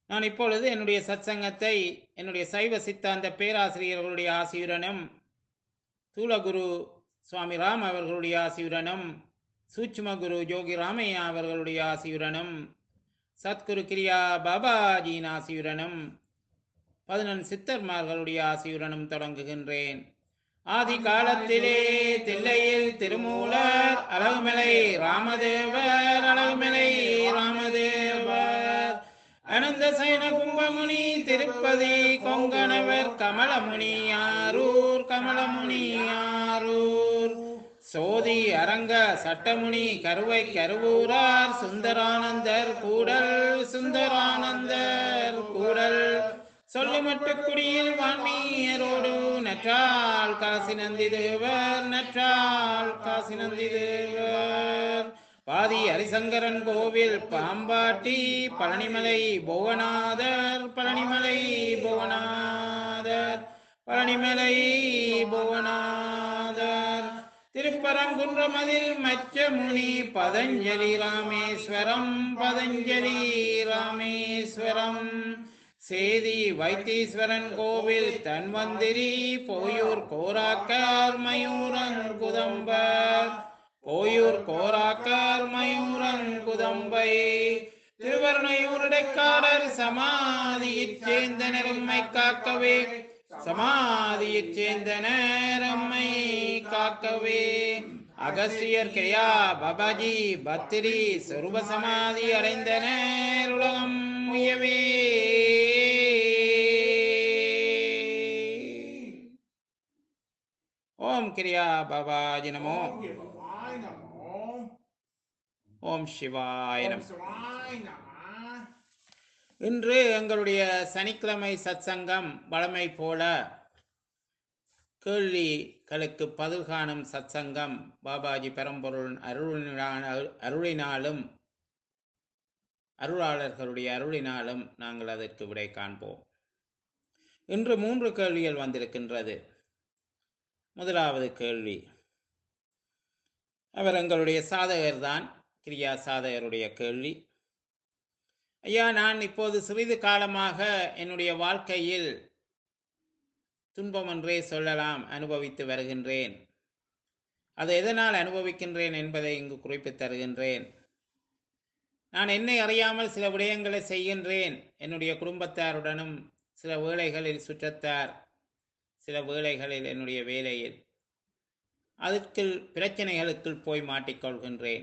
நான் இப்பொழுது என்னுடைய சத்சங்கத்தை என்னுடைய சைவ சித்தாந்த பேராசிரியர்களுடைய ஆசியுடனும் தூலகுரு சுவாமி ராம் அவர்களுடைய ஆசியுடனும் சூட்சும குரு ஜோகி ராமையா அவர்களுடைய ஆசியுடனும் சத்குரு கிரியா பாபாஜியின் ஆசியுடனும் பதினெண் சித்தர்மார்களுடைய ஆசியுடனும் தொடங்குகின்றேன் ஆதி காலத்திலே தில்லையில் திருமூலர் அழகுமலை ராமதேவர் அழகுமலை ராமதேவர் அனந்த சயன கும்பமுனி திருப்பதி கொங்கணவர் கமலமுனி ஆரூர் கமலமுனி ஆரூர் சோதி அரங்க சட்டமுனி கருவை கருவூரார் சுந்தரானந்தர் கூடல் சுந்தரானந்தர் கூடல் சொல்லுமட்டு குடியில் வான்மீயரோடு நற்றால் காசி நந்தி தேவர் நற்றால் காசி நந்தி தேவர் பாதி ஹரிசங்கரன் கோவில் பாம்பாட்டி பழனிமலை புவனாதர் பழனிமலை புவனாதர் பழனிமலை புவனாதர் திருப்பரங்குன்றமதில் மச்ச முனி பதஞ்சலி ராமேஸ்வரம் பதஞ்சலி ராமேஸ்வரம் சேதி வைத்தீஸ்வரன் கோவில் தன்வந்திரி போயூர் கோராக்கார் மயூரங்குதம்பர் போயூர் கோராக்கார் மயூரங்குதம்பை திருவருணையூருடைக்காரர் சமாதியிற் சேர்ந்த நெரும்மை காக்கவே சமாதியிற் சேர்ந்த நேரம்மை காக்கவே அகஸ்தியர் கிரியா பபாஜி பத்திரி சொருப சமாதி அடைந்த நேருலகம் முயவே ஓம் கிரியா பாபாஜி நமோ சிவாய நமோ ஓம் சிவாய ஓம் நமோ சிவாய நம இன்று எங்களுடைய சனிக்கிழமை சத்சங்கம் வழமை போல கேள்விகளுக்கு பதில் காணும் சத்சங்கம் பாபாஜி பெரம்பொருள் அருளினால் அருளினாலும் அருளாளர்களுடைய அருளினாலும் நாங்கள் அதற்கு விடை காண்போம் இன்று மூன்று கேள்விகள் வந்திருக்கின்றது முதலாவது கேள்வி அவர் எங்களுடைய சாதகர் தான் கிரியா சாதகருடைய கேள்வி ஐயா நான் இப்போது சிறிது காலமாக என்னுடைய வாழ்க்கையில் துன்பம் என்றே சொல்லலாம் அனுபவித்து வருகின்றேன் அதை எதனால் அனுபவிக்கின்றேன் என்பதை இங்கு குறிப்பித் தருகின்றேன் நான் என்னை அறியாமல் சில விடயங்களை செய்கின்றேன் என்னுடைய குடும்பத்தாருடனும் சில வேளைகளில் சுற்றத்தார் சில வேளைகளில் என்னுடைய வேலையில் அதற்குள் பிரச்சனைகளுக்குள் போய் மாட்டிக்கொள்கின்றேன்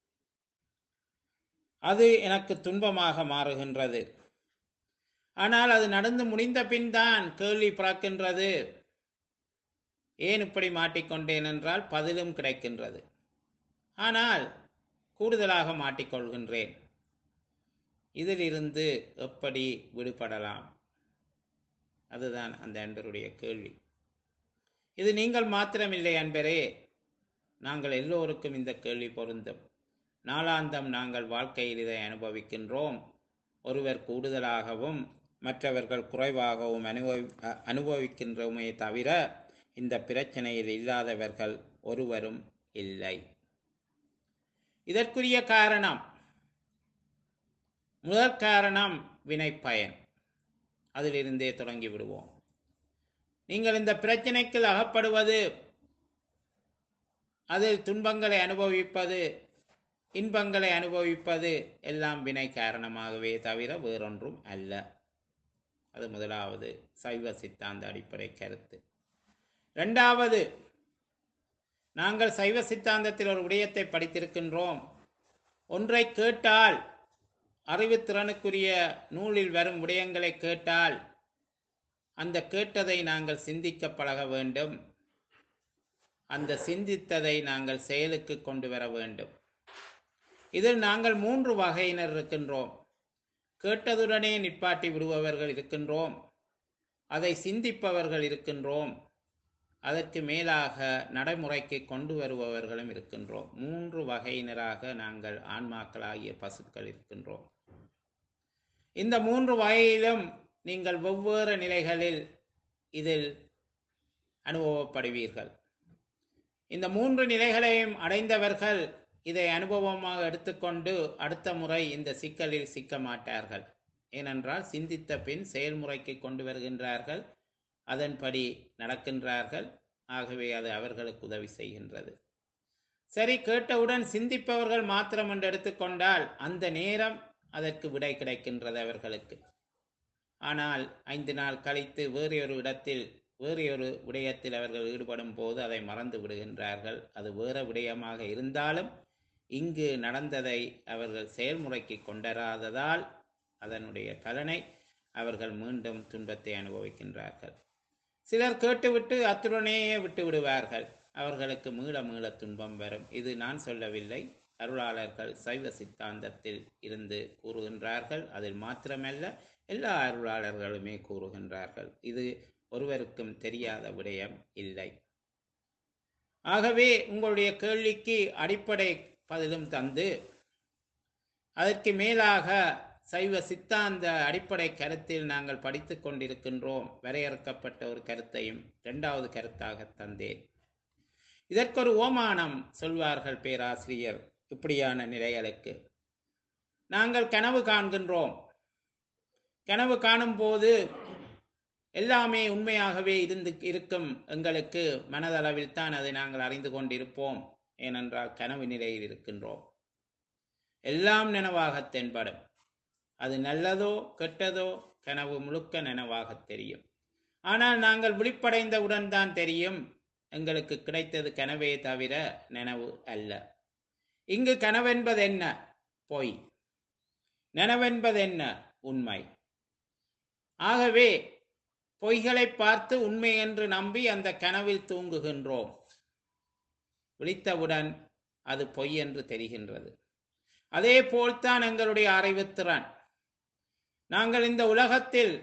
அது எனக்கு துன்பமாக மாறுகின்றது ஆனால் அது நடந்து முடிந்த பின் தான் கேள்வி பிறக்கின்றது ஏன் இப்படி மாட்டிக்கொண்டேன் என்றால் பதிலும் கிடைக்கின்றது ஆனால் கூடுதலாக மாட்டிக்கொள்கின்றேன் இதிலிருந்து எப்படி விடுபடலாம் அதுதான் அந்த அன்பருடைய கேள்வி இது நீங்கள் மாத்திரமில்லை அன்பரே நாங்கள் எல்லோருக்கும் இந்த கேள்வி பொருந்தும் நாளாந்தம் நாங்கள் வாழ்க்கையில் இதை அனுபவிக்கின்றோம் ஒருவர் கூடுதலாகவும் மற்றவர்கள் குறைவாகவும் அனுபவி அ- அனுபவிக்கின்றோமே தவிர இந்த பிரச்சனையில் இல்லாதவர்கள் ஒருவரும் இல்லை இதற்குரிய காரணம் முதற் காரணம் வினைப்பயன் அதிலிருந்தே தொடங்கி விடுவோம் நீங்கள் இந்த பிரச்சனைக்குள் அகப்படுவது அதில் துன்பங்களை அனுபவிப்பது இன்பங்களை அனுபவிப்பது எல்லாம் வினை காரணமாகவே தவிர வேறொன்றும் அல்ல அது முதலாவது சைவ சித்தாந்த அடிப்படை கருத்து இரண்டாவது நாங்கள் சைவ சித்தாந்தத்தில் ஒரு விடயத்தை படித்திருக்கின்றோம் ஒன்றை கேட்டால் அறிவுத்திறனுக்குரிய நூலில் வரும் விடயங்களை கேட்டால் அந்த கேட்டதை நாங்கள் சிந்திக்க பழக வேண்டும் அந்த சிந்தித்ததை நாங்கள் செயலுக்கு கொண்டு வர வேண்டும் இதில் நாங்கள் மூன்று வகையினர் இருக்கின்றோம் கேட்டதுடனே நிப்பாட்டி விடுபவர்கள் இருக்கின்றோம் அதை சிந்திப்பவர்கள் இருக்கின்றோம் அதற்கு மேலாக நடைமுறைக்கு கொண்டு வருபவர்களும் இருக்கின்றோம் மூன்று வகையினராக நாங்கள் ஆன்மாக்களாகிய பசுக்கள் இருக்கின்றோம் இந்த மூன்று வகையிலும் நீங்கள் வெவ்வேறு நிலைகளில் இதில் அனுபவப்படுவீர்கள் இந்த மூன்று நிலைகளையும் அடைந்தவர்கள் இதை அனுபவமாக எடுத்துக்கொண்டு அடுத்த முறை இந்த சிக்கலில் சிக்க மாட்டார்கள் ஏனென்றால் சிந்தித்த பின் செயல்முறைக்கு கொண்டு வருகின்றார்கள் அதன்படி நடக்கின்றார்கள் ஆகவே அது அவர்களுக்கு உதவி செய்கின்றது சரி கேட்டவுடன் சிந்திப்பவர்கள் மாத்திரம் என்று எடுத்துக்கொண்டால் அந்த நேரம் அதற்கு விடை கிடைக்கின்றது அவர்களுக்கு ஆனால் ஐந்து நாள் கழித்து வேறு ஒரு இடத்தில் வேறு ஒரு விடயத்தில் அவர்கள் ஈடுபடும் போது அதை மறந்து விடுகின்றார்கள் அது வேறு விடயமாக இருந்தாலும் இங்கு நடந்ததை அவர்கள் செயல்முறைக்கு கொண்டராததால் அதனுடைய பலனை அவர்கள் மீண்டும் துன்பத்தை அனுபவிக்கின்றார்கள் சிலர் கேட்டுவிட்டு அத்துடனேயே விட்டு விடுவார்கள் அவர்களுக்கு மீள மீள துன்பம் வரும் இது நான் சொல்லவில்லை அருளாளர்கள் சைவ சித்தாந்தத்தில் இருந்து கூறுகின்றார்கள் அதில் மாத்திரமல்ல எல்லா அருளாளர்களுமே கூறுகின்றார்கள் இது ஒருவருக்கும் தெரியாத விடயம் இல்லை ஆகவே உங்களுடைய கேள்விக்கு அடிப்படை பதிலும் தந்து அதற்கு மேலாக சைவ சித்தாந்த அடிப்படை கருத்தில் நாங்கள் படித்து கொண்டிருக்கின்றோம் வரையறுக்கப்பட்ட ஒரு கருத்தையும் இரண்டாவது கருத்தாக தந்தேன் இதற்கொரு ஓமானம் சொல்வார்கள் பேராசிரியர் இப்படியான நிலைகளுக்கு நாங்கள் கனவு காண்கின்றோம் கனவு காணும் போது எல்லாமே உண்மையாகவே இருந்து இருக்கும் எங்களுக்கு மனதளவில் தான் அதை நாங்கள் அறிந்து கொண்டிருப்போம் ஏனென்றால் கனவு நிலையில் இருக்கின்றோம் எல்லாம் நினைவாக தென்படும் அது நல்லதோ கெட்டதோ கனவு முழுக்க நினைவாக தெரியும் ஆனால் நாங்கள் விழிப்படைந்தவுடன் தான் தெரியும் எங்களுக்கு கிடைத்தது கனவே தவிர நினைவு அல்ல இங்கு கனவென்பது என்ன பொய் நினைவென்பது என்ன உண்மை ஆகவே பொய்களை பார்த்து உண்மை என்று நம்பி அந்த கனவில் தூங்குகின்றோம் விழித்தவுடன் அது பொய் என்று தெரிகின்றது அதே போல்தான் எங்களுடைய அறிவுத்திறன் நாங்கள் இந்த உலகத்தில்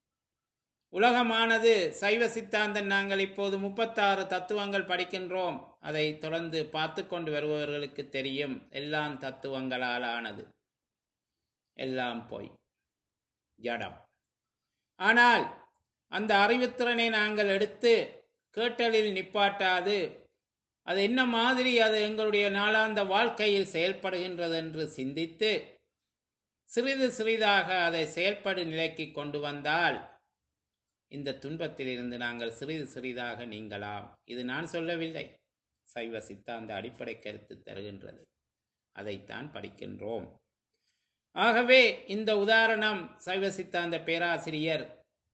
உலகமானது சைவ சித்தாந்தம் நாங்கள் இப்போது முப்பத்தாறு தத்துவங்கள் படிக்கின்றோம் அதை தொடர்ந்து பார்த்து கொண்டு வருபவர்களுக்கு தெரியும் எல்லாம் தத்துவங்களால் ஆனது எல்லாம் பொய் ஜடம் ஆனால் அந்த அறிவுத்திறனை நாங்கள் எடுத்து கேட்டலில் நிப்பாட்டாது அது என்ன மாதிரி அது எங்களுடைய நாளாந்த வாழ்க்கையில் செயல்படுகின்றது என்று சிந்தித்து சிறிது சிறிதாக அதை செயல்படு நிலைக்கு கொண்டு வந்தால் இந்த துன்பத்தில் இருந்து நாங்கள் சிறிது சிறிதாக நீங்கலாம் இது நான் சொல்லவில்லை சைவ சித்தாந்த அடிப்படை கருத்து தருகின்றது அதைத்தான் படிக்கின்றோம் ஆகவே இந்த உதாரணம் சைவ சித்தாந்த பேராசிரியர்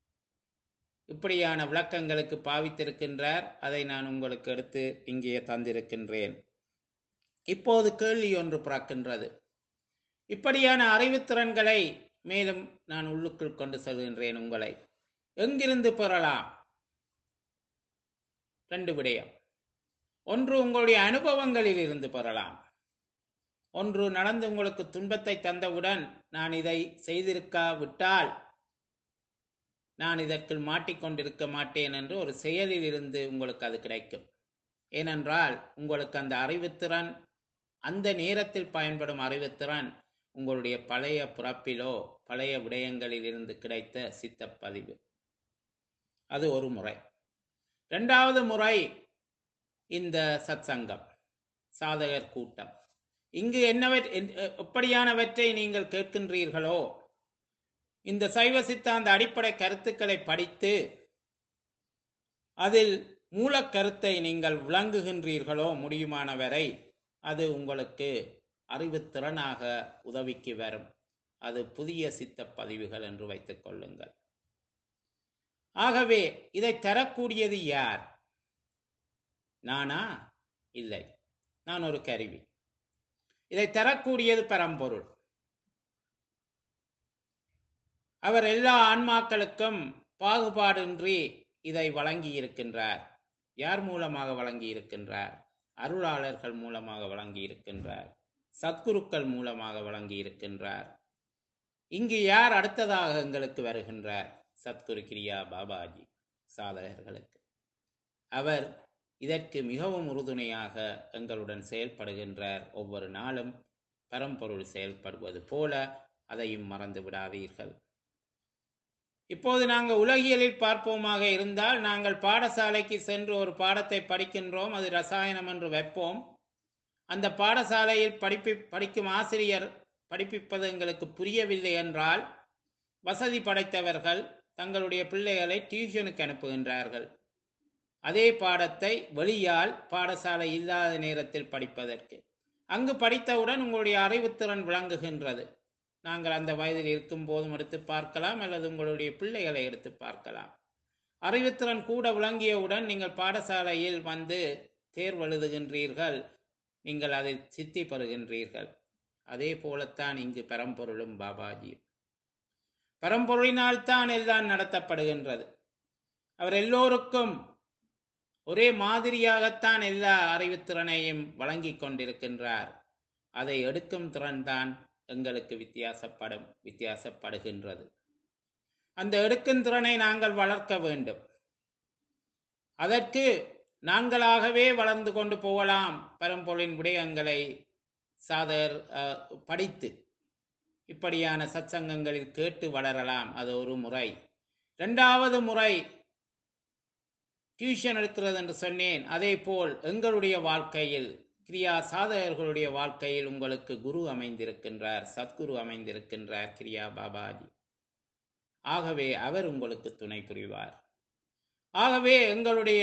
இப்படியான விளக்கங்களுக்கு பாவித்திருக்கின்றார் அதை நான் உங்களுக்கு எடுத்து இங்கே தந்திருக்கின்றேன் இப்போது கேள்வி ஒன்று பிறக்கின்றது இப்படியான அறிவுத்திறன்களை மேலும் நான் உள்ளுக்குள் கொண்டு செல்கின்றேன் உங்களை எங்கிருந்து பெறலாம் ரெண்டு விடயம் ஒன்று உங்களுடைய அனுபவங்களில் இருந்து பெறலாம் ஒன்று நடந்து உங்களுக்கு துன்பத்தை தந்தவுடன் நான் இதை செய்திருக்காவிட்டால் நான் இதற்குள் மாட்டிக்கொண்டிருக்க மாட்டேன் என்று ஒரு செயலில் இருந்து உங்களுக்கு அது கிடைக்கும் ஏனென்றால் உங்களுக்கு அந்த அறிவுத்திறன் அந்த நேரத்தில் பயன்படும் அறிவுத்திறன் உங்களுடைய பழைய பிறப்பிலோ பழைய விடயங்களில் இருந்து கிடைத்த சித்தப்பதிவு அது ஒரு முறை இரண்டாவது முறை இந்த சத்சங்கம் சாதகர் கூட்டம் இங்கு என்னவற் எப்படியானவற்றை நீங்கள் கேட்கின்றீர்களோ இந்த சைவ சித்தாந்த அடிப்படை கருத்துக்களை படித்து அதில் மூலக்கருத்தை நீங்கள் விளங்குகின்றீர்களோ முடியுமான வரை அது உங்களுக்கு அறிவுத்திறனாக உதவிக்கு வரும் அது புதிய சித்த பதிவுகள் என்று வைத்துக் கொள்ளுங்கள் ஆகவே இதை தரக்கூடியது யார் நானா இல்லை நான் ஒரு கருவி இதை தரக்கூடியது பரம்பொருள் அவர் எல்லா ஆன்மாக்களுக்கும் பாகுபாடின்றி இதை வழங்கி இருக்கின்றார் யார் மூலமாக வழங்கி இருக்கின்றார் அருளாளர்கள் மூலமாக வழங்கி இருக்கின்றார் சத்குருக்கள் மூலமாக வழங்கி இருக்கின்றார் இங்கு யார் அடுத்ததாக எங்களுக்கு வருகின்றார் சத்குரு கிரியா பாபாஜி சாதகர்களுக்கு அவர் இதற்கு மிகவும் உறுதுணையாக எங்களுடன் செயல்படுகின்றார் ஒவ்வொரு நாளும் பரம்பொருள் செயல்படுவது போல அதையும் மறந்து விடாதீர்கள் இப்போது நாங்கள் உலகியலில் பார்ப்போமாக இருந்தால் நாங்கள் பாடசாலைக்கு சென்று ஒரு பாடத்தை படிக்கின்றோம் அது ரசாயனம் என்று வைப்போம் அந்த பாடசாலையில் படிப்பி படிக்கும் ஆசிரியர் படிப்பிப்பது எங்களுக்கு புரியவில்லை என்றால் வசதி படைத்தவர்கள் தங்களுடைய பிள்ளைகளை டியூஷனுக்கு அனுப்புகின்றார்கள் அதே பாடத்தை வெளியால் பாடசாலை இல்லாத நேரத்தில் படிப்பதற்கு அங்கு படித்தவுடன் உங்களுடைய அறிவுத்திறன் விளங்குகின்றது நாங்கள் அந்த வயதில் இருக்கும் போதும் எடுத்து பார்க்கலாம் அல்லது உங்களுடைய பிள்ளைகளை எடுத்து பார்க்கலாம் அறிவுத்திறன் கூட விளங்கியவுடன் நீங்கள் பாடசாலையில் வந்து தேர்வு எழுதுகின்றீர்கள் நீங்கள் அதில் சித்தி பெறுகின்றீர்கள் அதே போலத்தான் இங்கு பரம்பொருளும் பாபாஜி பரம்பொருளினால் தான் எல்லாம் நடத்தப்படுகின்றது அவர் எல்லோருக்கும் ஒரே மாதிரியாகத்தான் எல்லா அறிவுத்திறனையும் வழங்கிக் கொண்டிருக்கின்றார் அதை எடுக்கும் திறன்தான் எங்களுக்கு வித்தியாசப்படும் வித்தியாசப்படுகின்றது அந்த எடுக்கும் திறனை நாங்கள் வளர்க்க வேண்டும் அதற்கு நாங்களாகவே வளர்ந்து கொண்டு போகலாம் பரம்பொருளின் விடயங்களை சாதர் அஹ், படித்து இப்படியான சத்சங்கங்களில் கேட்டு வளரலாம் அது ஒரு முறை இரண்டாவது முறை டியூஷன் எடுக்கிறது என்று சொன்னேன் அதே போல் எங்களுடைய வாழ்க்கையில் கிரியா சாதகர்களுடைய வாழ்க்கையில் உங்களுக்கு குரு அமைந்திருக்கின்றார் சத்குரு அமைந்திருக்கின்றார் கிரியா பாபாஜி ஆகவே அவர் உங்களுக்கு துணை புரிவார் ஆகவே எங்களுடைய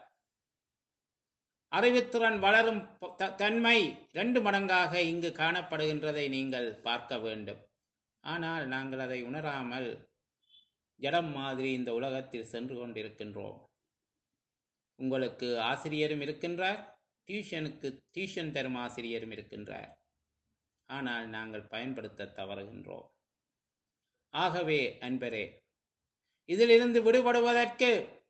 அறிவுத்திறன் வளரும் த- தன்மை இரண்டு மடங்காக இங்கு காணப்படுகின்றதை நீங்கள் பார்க்க வேண்டும் ஆனால் நாங்கள் அதை உணராமல் ஜடம் மாதிரி இந்த உலகத்தில் சென்று கொண்டிருக்கின்றோம் உங்களுக்கு ஆசிரியரும் இருக்கின்றார் டியூஷனுக்கு டியூஷன் தரும் ஆசிரியரும் இருக்கின்றார் ஆனால் நாங்கள் பயன்படுத்த தவறுகின்றோம் ஆகவே அன்பரே இதிலிருந்து விடுபடுவதற்கு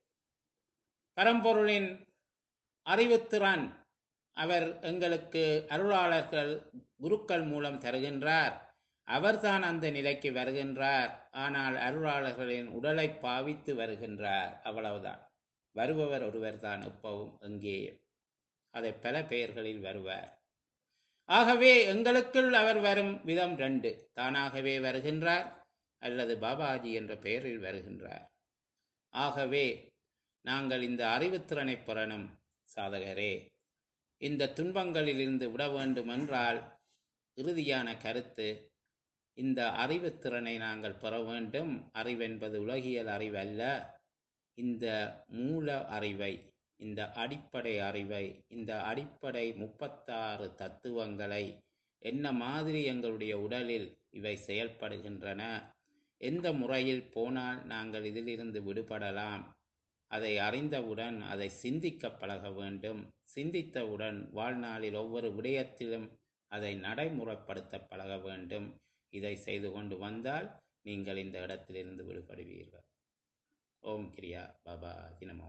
பரம்பொருளின் அறிவுத்திறன் அவர் எங்களுக்கு அருளாளர்கள் குருக்கள் மூலம் தருகின்றார் அவர்தான் அந்த நிலைக்கு வருகின்றார் ஆனால் அருளாளர்களின் உடலை பாவித்து வருகின்றார் அவ்வளவுதான் வருபவர் ஒருவர்தான் எப்பவும் எங்கேயும் அதை பல பெயர்களில் வருவார் ஆகவே எங்களுக்குள் அவர் வரும் விதம் ரெண்டு தானாகவே வருகின்றார் அல்லது பாபாஜி என்ற பெயரில் வருகின்றார் ஆகவே நாங்கள் இந்த அறிவுத்திறனை பெறணும் சாதகரே இந்த துன்பங்களிலிருந்து விட வேண்டும் என்றால் இறுதியான கருத்து இந்த அறிவுத்திறனை நாங்கள் பெற வேண்டும் அறிவென்பது உலகியல் அறிவல்ல இந்த மூல அறிவை இந்த அடிப்படை அறிவை இந்த அடிப்படை முப்பத்தாறு தத்துவங்களை என்ன மாதிரி எங்களுடைய உடலில் இவை செயல்படுகின்றன எந்த முறையில் போனால் நாங்கள் இதிலிருந்து விடுபடலாம் அதை அறிந்தவுடன் அதை சிந்திக்க பழக வேண்டும் சிந்தித்தவுடன் வாழ்நாளில் ஒவ்வொரு விடயத்திலும் அதை நடைமுறைப்படுத்த பழக வேண்டும் இதை செய்து கொண்டு வந்தால் நீங்கள் இந்த இடத்திலிருந்து விடுபடுவீர்கள் ஓம் கிரியா பாபா தினமோ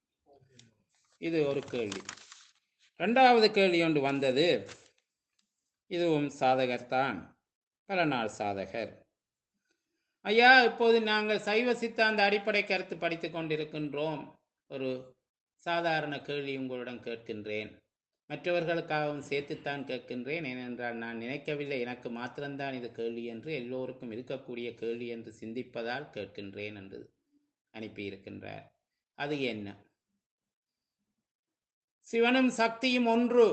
இது ஒரு கேள்வி ரெண்டாவது கேள்வி ஒன்று வந்தது இதுவும் சாதகர்தான் பல நாள் சாதகர் ஐயா இப்போது நாங்கள் சைவ சித்தாந்த அடிப்படை கருத்து படித்துக் கொண்டிருக்கின்றோம் ஒரு சாதாரண கேள்வி உங்களிடம் கேட்கின்றேன் மற்றவர்களுக்காகவும் சேர்த்துத்தான் கேட்கின்றேன் ஏனென்றால் நான் நினைக்கவில்லை எனக்கு மாத்திரம்தான் இது கேள்வி என்று எல்லோருக்கும் இருக்கக்கூடிய கேள்வி என்று சிந்திப்பதால் கேட்கின்றேன் என்று அனுப்பியிருக்கின்றார் அது என்ன சிவனும் சக்தியும் ஒன்று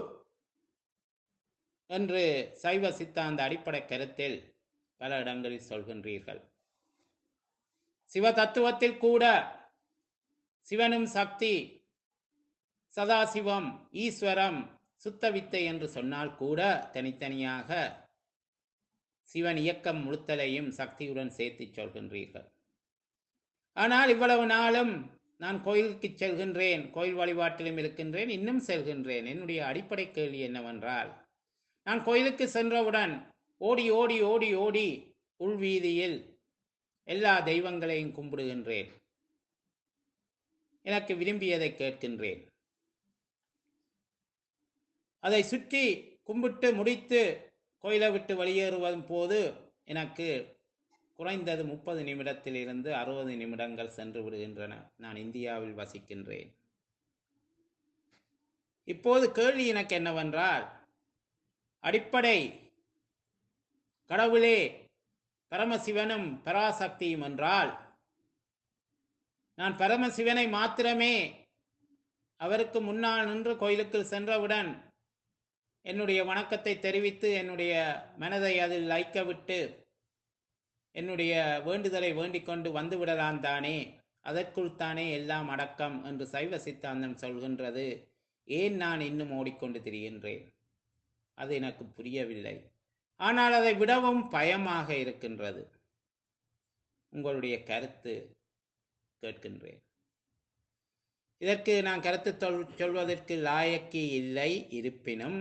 என்று சைவ சித்தாந்த அடிப்படை கருத்தில் பல இடங்களில் சொல்கின்றீர்கள் சிவ தத்துவத்தில் கூட சிவனும் சக்தி சதாசிவம் ஈஸ்வரம் சுத்த வித்தை என்று சொன்னால் கூட தனித்தனியாக சிவன் இயக்கம் முழுத்தலையும் சக்தியுடன் சேர்த்து சொல்கின்றீர்கள் ஆனால் இவ்வளவு நாளும் நான் கோயிலுக்கு செல்கின்றேன் கோயில் வழிபாட்டிலும் இருக்கின்றேன் இன்னும் செல்கின்றேன் என்னுடைய அடிப்படை கேள்வி என்னவென்றால் நான் கோயிலுக்கு சென்றவுடன் ஓடி ஓடி ஓடி ஓடி உள்வீதியில் எல்லா தெய்வங்களையும் கும்பிடுகின்றேன் எனக்கு விரும்பியதை கேட்கின்றேன் அதை சுற்றி கும்பிட்டு முடித்து கோயிலை விட்டு வெளியேறுவதும் போது எனக்கு குறைந்தது முப்பது நிமிடத்திலிருந்து அறுபது நிமிடங்கள் சென்று விடுகின்றன நான் இந்தியாவில் வசிக்கின்றேன் இப்போது கேள்வி எனக்கு என்னவென்றால் அடிப்படை கடவுளே பரமசிவனும் பராசக்தியும் என்றால் நான் பரமசிவனை மாத்திரமே அவருக்கு முன்னால் நின்று கோயிலுக்கு சென்றவுடன் என்னுடைய வணக்கத்தை தெரிவித்து என்னுடைய மனதை அதில் லைக்க விட்டு என்னுடைய வேண்டுதலை வேண்டிக் கொண்டு வந்து விடலாம் தானே அதற்குள் தானே எல்லாம் அடக்கம் என்று சைவ சித்தாந்தம் சொல்கின்றது ஏன் நான் இன்னும் ஓடிக்கொண்டு திரிகின்றேன் அது எனக்கு புரியவில்லை ஆனால் அதை விடவும் பயமாக இருக்கின்றது உங்களுடைய கருத்து கேட்கின்றேன் இதற்கு நான் கருத்து சொல் சொல்வதற்கு லாயக்கி இல்லை இருப்பினும்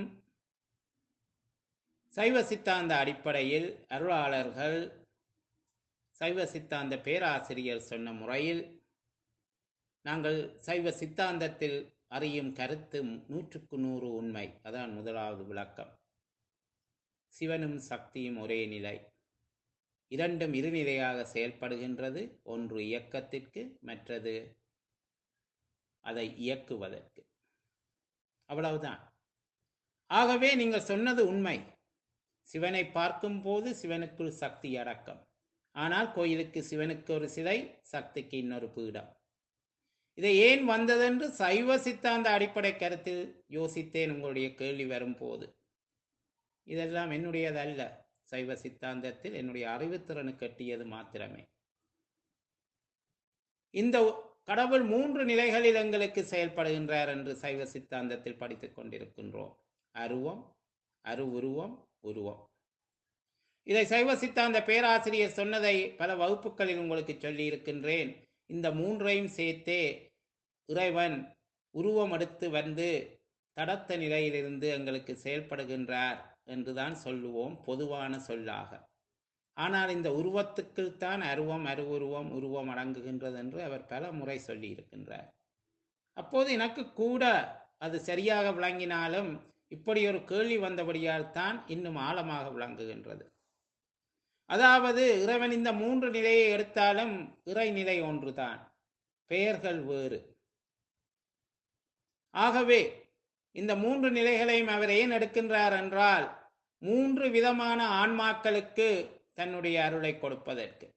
சைவ சித்தாந்த அடிப்படையில் அருளாளர்கள் சைவ சித்தாந்த பேராசிரியர் சொன்ன முறையில் நாங்கள் சைவ சித்தாந்தத்தில் அறியும் கருத்து நூற்றுக்கு நூறு உண்மை அதான் முதலாவது விளக்கம் சிவனும் சக்தியும் ஒரே நிலை இரண்டும் இருநிலையாக செயல்படுகின்றது ஒன்று இயக்கத்திற்கு மற்றது அதை இயக்குவதற்கு அவ்வளவுதான் ஆகவே நீங்கள் சொன்னது உண்மை சிவனை பார்க்கும் போது சிவனுக்குள் சக்தி அடக்கம் ஆனால் கோயிலுக்கு சிவனுக்கு ஒரு சிலை சக்திக்கு இன்னொரு பீடம் இதை ஏன் வந்ததென்று சைவ சித்தாந்த அடிப்படை கருத்தில் யோசித்தேன் உங்களுடைய கேள்வி வரும்போது இதெல்லாம் என்னுடையதல்ல சைவ சித்தாந்தத்தில் என்னுடைய அறிவுத்திறனு கட்டியது மாத்திரமே இந்த கடவுள் மூன்று நிலைகளில் எங்களுக்கு செயல்படுகின்றார் என்று சைவ சித்தாந்தத்தில் படித்துக் கொண்டிருக்கின்றோம் அருவம் அருவுருவம் உருவம் இதை சைவ சித்தாந்த பேராசிரியர் சொன்னதை பல வகுப்புகளில் உங்களுக்கு சொல்லி இருக்கின்றேன் இந்த மூன்றையும் சேர்த்தே இறைவன் உருவம் எடுத்து வந்து தடத்த நிலையிலிருந்து எங்களுக்கு செயல்படுகின்றார் என்றுதான் சொல்லுவோம் பொதுவான சொல்லாக ஆனால் இந்த உருவத்துக்குள் தான் அருவம் அருவுருவம் உருவம் அடங்குகின்றது என்று அவர் பல முறை சொல்லி இருக்கின்றார் அப்போது எனக்கு கூட அது சரியாக விளங்கினாலும் இப்படி ஒரு கேள்வி வந்தபடியால் தான் இன்னும் ஆழமாக விளங்குகின்றது அதாவது இறைவன் இந்த மூன்று நிலையை எடுத்தாலும் இறைநிலை ஒன்றுதான் பெயர்கள் வேறு ஆகவே இந்த மூன்று நிலைகளையும் அவர் ஏன் எடுக்கின்றார் என்றால் மூன்று விதமான ஆன்மாக்களுக்கு தன்னுடைய அருளை கொடுப்பதற்கு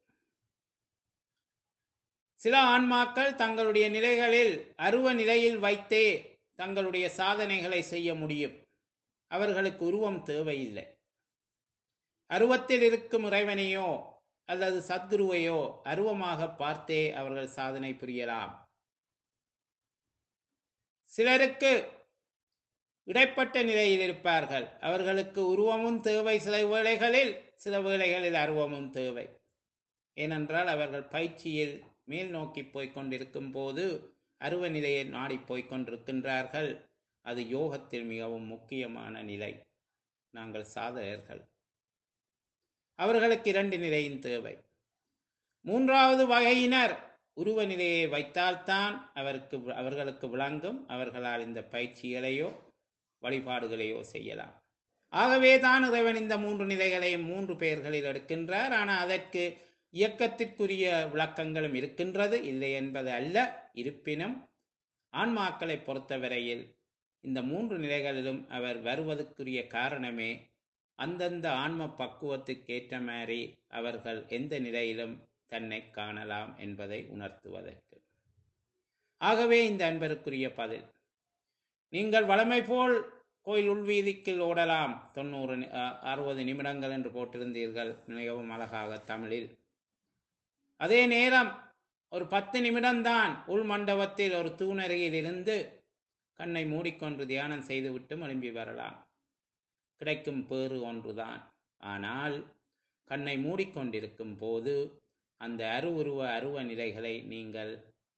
சில ஆன்மாக்கள் தங்களுடைய நிலைகளில் அருவ நிலையில் வைத்தே தங்களுடைய சாதனைகளை செய்ய முடியும் அவர்களுக்கு உருவம் தேவையில்லை அருவத்தில் இருக்கும் இறைவனையோ அல்லது சத்குருவையோ அருவமாக பார்த்தே அவர்கள் சாதனை புரியலாம் சிலருக்கு இடைப்பட்ட நிலையில் இருப்பார்கள் அவர்களுக்கு உருவமும் தேவை சில வேளைகளில் சில வேளைகளில் அருவமும் தேவை ஏனென்றால் அவர்கள் பயிற்சியில் மேல் நோக்கி போய்க் கொண்டிருக்கும் போது அருவ நிலையை நாடி போய்க் கொண்டிருக்கின்றார்கள் அது யோகத்தில் மிகவும் முக்கியமான நிலை நாங்கள் சாதகர்கள் அவர்களுக்கு இரண்டு நிலையின் தேவை மூன்றாவது வகையினர் உருவ நிலையை வைத்தால்தான் அவருக்கு அவர்களுக்கு விளங்கும் அவர்களால் இந்த பயிற்சிகளையோ வழிபாடுகளையோ செய்யலாம் ஆகவே தான் இறைவன் இந்த மூன்று நிலைகளையும் மூன்று பெயர்களில் எடுக்கின்றார் ஆனால் அதற்கு இயக்கத்திற்குரிய விளக்கங்களும் இருக்கின்றது இல்லை என்பது அல்ல இருப்பினும் ஆன்மாக்களை பொறுத்தவரையில் இந்த மூன்று நிலைகளிலும் அவர் வருவதற்குரிய காரணமே அந்தந்த ஆன்ம பக்குவத்துக்கு ஏற்ற மாதிரி அவர்கள் எந்த நிலையிலும் தன்னை காணலாம் என்பதை உணர்த்துவதற்கு ஆகவே இந்த அன்பருக்குரிய பதில் நீங்கள் வளமை போல் கோயில் உள்வீதிக்கு ஓடலாம் தொண்ணூறு நி- அ, அறுபது நிமிடங்கள் என்று போட்டிருந்தீர்கள் மிகவும் அழகாக தமிழில் அதே நேரம் ஒரு பத்து நிமிடம்தான் உள் மண்டபத்தில் ஒரு தூணருகில் இருந்து கண்ணை மூடிக்கொண்டு தியானம் செய்துவிட்டு எழும்பி வரலாம் கிடைக்கும் பேறு ஒன்றுதான் ஆனால் கண்ணை மூடிக்கொண்டிருக்கும் போது அந்த அருவுருவ அருவ நிலைகளை நீங்கள்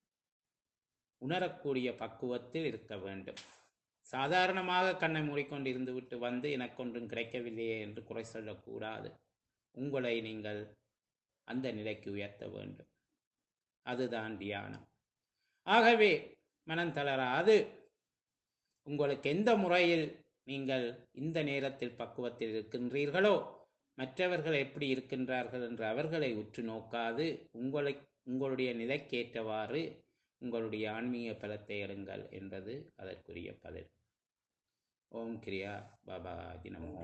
உணரக்கூடிய பக்குவத்தில் இருக்க வேண்டும் சாதாரணமாக கண்ணை மூடிக்கொண்டு இருந்து விட்டு வந்து எனக்கு ஒன்றும் கிடைக்கவில்லையே என்று குறை சொல்லக்கூடாது உங்களை நீங்கள் அந்த நிலைக்கு உயர்த்த வேண்டும் அதுதான் தியானம் ஆகவே மனம் தளராது உங்களுக்கு எந்த முறையில் நீங்கள் இந்த நேரத்தில் பக்குவத்தில் இருக்கின்றீர்களோ மற்றவர்கள் எப்படி இருக்கின்றார்கள் என்று அவர்களை உற்று நோக்காது உங்களை உங்களுடைய நிலைக்கேற்றவாறு உங்களுடைய ஆன்மீக பலத்தை எடுங்கள் என்பது அதற்குரிய பதில் ஓம் கிரியா பாபா தினம்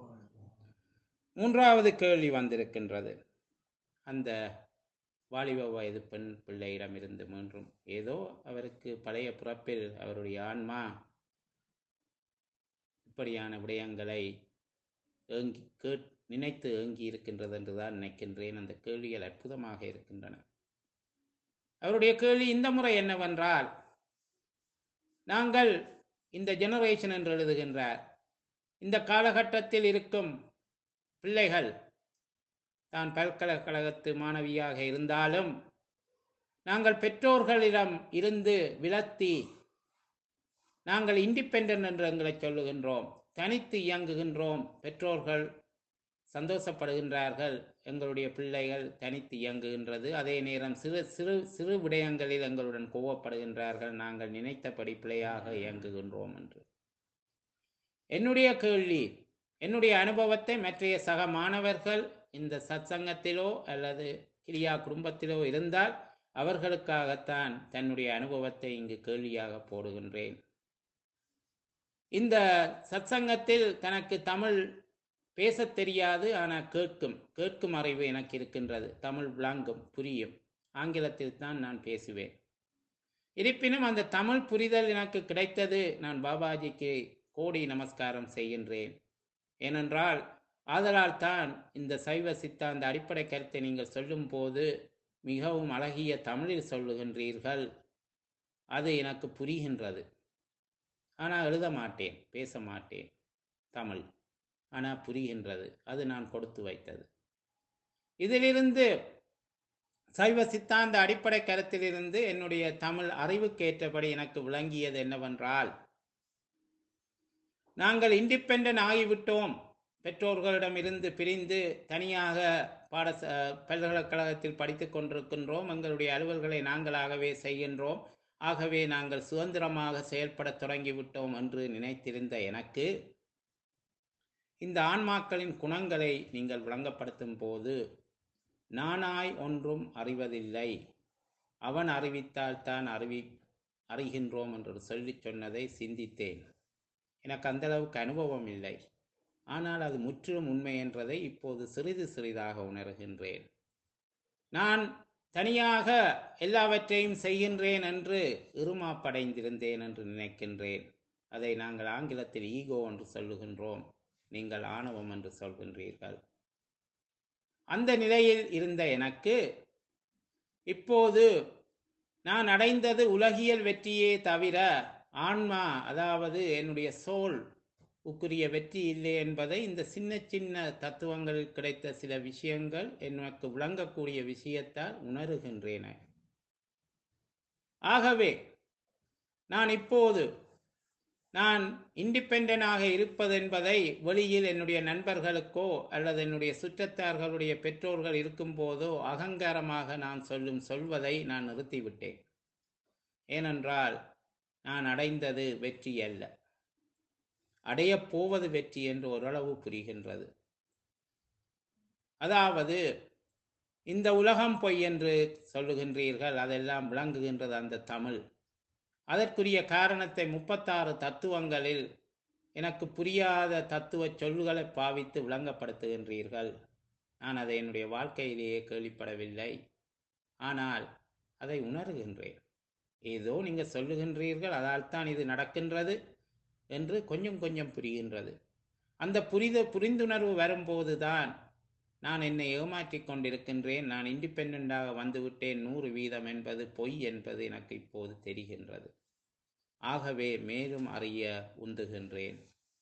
மூன்றாவது கேள்வி வந்திருக்கின்றது அந்த வாலிப வயது பெண் பிள்ளையிடமிருந்து மீண்டும் ஏதோ அவருக்கு பழைய பிறப்பில் அவருடைய ஆன்மா இப்படியான விடயங்களை ஏங்கி கேட் நினைத்து ஏங்கி இருக்கின்றது என்றுதான் நினைக்கின்றேன் அந்த கேள்விகள் அற்புதமாக இருக்கின்றன அவருடைய கேள்வி இந்த முறை என்னவென்றால் நாங்கள் இந்த ஜெனரேஷன் என்று எழுதுகின்றார் இந்த காலகட்டத்தில் இருக்கும் பிள்ளைகள் தான் பல்கலைக்கழகத்து மாணவியாக இருந்தாலும் நாங்கள் பெற்றோர்களிடம் இருந்து விலத்தி நாங்கள் இண்டிபெண்டன்ட் என்று எங்களை சொல்லுகின்றோம் தனித்து இயங்குகின்றோம் பெற்றோர்கள் சந்தோஷப்படுகின்றார்கள் எங்களுடைய பிள்ளைகள் தனித்து இயங்குகின்றது அதே நேரம் சிறு சிறு சிறு விடயங்களில் எங்களுடன் கோவப்படுகின்றார்கள் நாங்கள் நினைத்தபடி பிள்ளையாக இயங்குகின்றோம் என்று என்னுடைய கேள்வி என்னுடைய அனுபவத்தை மற்றைய சக மாணவர்கள் இந்த சத்சங்கத்திலோ அல்லது கிரியா குடும்பத்திலோ இருந்தால் அவர்களுக்காகத்தான் தன்னுடைய அனுபவத்தை இங்கு கேள்வியாக போடுகின்றேன் இந்த சத்சங்கத்தில் தனக்கு தமிழ் பேசத் தெரியாது ஆனால் கேட்கும் கேட்கும் அறிவு எனக்கு இருக்கின்றது தமிழ் விளங்கும் புரியும் ஆங்கிலத்தில் தான் நான் பேசுவேன் இருப்பினும் அந்த தமிழ் புரிதல் எனக்கு கிடைத்தது நான் பாபாஜிக்கு கோடி நமஸ்காரம் செய்கின்றேன் ஏனென்றால் ஆதலால் தான் இந்த சைவ சித்தாந்த அடிப்படை கருத்தை நீங்கள் சொல்லும் போது மிகவும் அழகிய தமிழில் சொல்லுகின்றீர்கள் அது எனக்கு புரிகின்றது ஆனால் எழுத மாட்டேன் பேச மாட்டேன் தமிழ் ஆனால் புரிகின்றது அது நான் கொடுத்து வைத்தது இதிலிருந்து சைவ சித்தாந்த அடிப்படை கருத்திலிருந்து என்னுடைய தமிழ் அறிவுக்கேற்றபடி எனக்கு விளங்கியது என்னவென்றால் நாங்கள் இண்டிபெண்டன்ட் ஆகிவிட்டோம் பெற்றோர்களிடமிருந்து பிரிந்து தனியாக பாட பல்கலைக்கழகத்தில் படித்து கொண்டிருக்கின்றோம் எங்களுடைய அலுவல்களை நாங்களாகவே செய்கின்றோம் ஆகவே நாங்கள் சுதந்திரமாக செயல்பட தொடங்கிவிட்டோம் என்று நினைத்திருந்த எனக்கு இந்த ஆன்மாக்களின் குணங்களை நீங்கள் விளங்கப்படுத்தும் போது நானாய் ஒன்றும் அறிவதில்லை அவன் அறிவித்தால் தான் அறிவி அறிகின்றோம் என்று சொல்லி சொன்னதை சிந்தித்தேன் எனக்கு அந்த அளவுக்கு அனுபவம் இல்லை ஆனால் அது முற்றிலும் உண்மை என்றதை இப்போது சிறிது சிறிதாக உணர்கின்றேன் நான் தனியாக எல்லாவற்றையும் செய்கின்றேன் என்று இருமாப்படைந்திருந்தேன் என்று நினைக்கின்றேன் அதை நாங்கள் ஆங்கிலத்தில் ஈகோ என்று சொல்லுகின்றோம் நீங்கள் ஆணவம் என்று சொல்கின்றீர்கள் அந்த நிலையில் இருந்த எனக்கு இப்போது நான் அடைந்தது உலகியல் வெற்றியே தவிர ஆன்மா அதாவது என்னுடைய சோல் உக்குரிய வெற்றி இல்லை என்பதை இந்த சின்ன சின்ன தத்துவங்களில் கிடைத்த சில விஷயங்கள் எனக்கு விளங்கக்கூடிய விஷயத்தால் உணர்கின்றேன ஆகவே நான் இப்போது நான் இண்டிபெண்டனாக இருப்பது என்பதை வெளியில் என்னுடைய நண்பர்களுக்கோ அல்லது என்னுடைய சுற்றத்தார்களுடைய பெற்றோர்கள் இருக்கும் போதோ அகங்காரமாக நான் சொல்லும் சொல்வதை நான் நிறுத்திவிட்டேன் ஏனென்றால் நான் அடைந்தது வெற்றி அல்ல அடையப் போவது வெற்றி என்று ஓரளவு புரிகின்றது அதாவது இந்த உலகம் பொய் என்று சொல்லுகின்றீர்கள் அதெல்லாம் விளங்குகின்றது அந்த தமிழ் அதற்குரிய காரணத்தை முப்பத்தாறு தத்துவங்களில் எனக்கு புரியாத தத்துவ சொல்லுகளை பாவித்து விளங்கப்படுத்துகின்றீர்கள் நான் அதை என்னுடைய வாழ்க்கையிலேயே கேள்விப்படவில்லை ஆனால் அதை உணர்கின்றேன் ஏதோ நீங்கள் சொல்லுகின்றீர்கள் அதால் தான் இது நடக்கின்றது என்று கொஞ்சம் கொஞ்சம் புரிகின்றது அந்த புரித புரிந்துணர்வு வரும்போதுதான் நான் என்னை ஏமாற்றிக் கொண்டிருக்கின்றேன் நான் இண்டிபெண்டாக வந்துவிட்டேன் நூறு வீதம் என்பது பொய் என்பது எனக்கு இப்போது தெரிகின்றது ஆகவே மேலும் அறிய உந்துகின்றேன்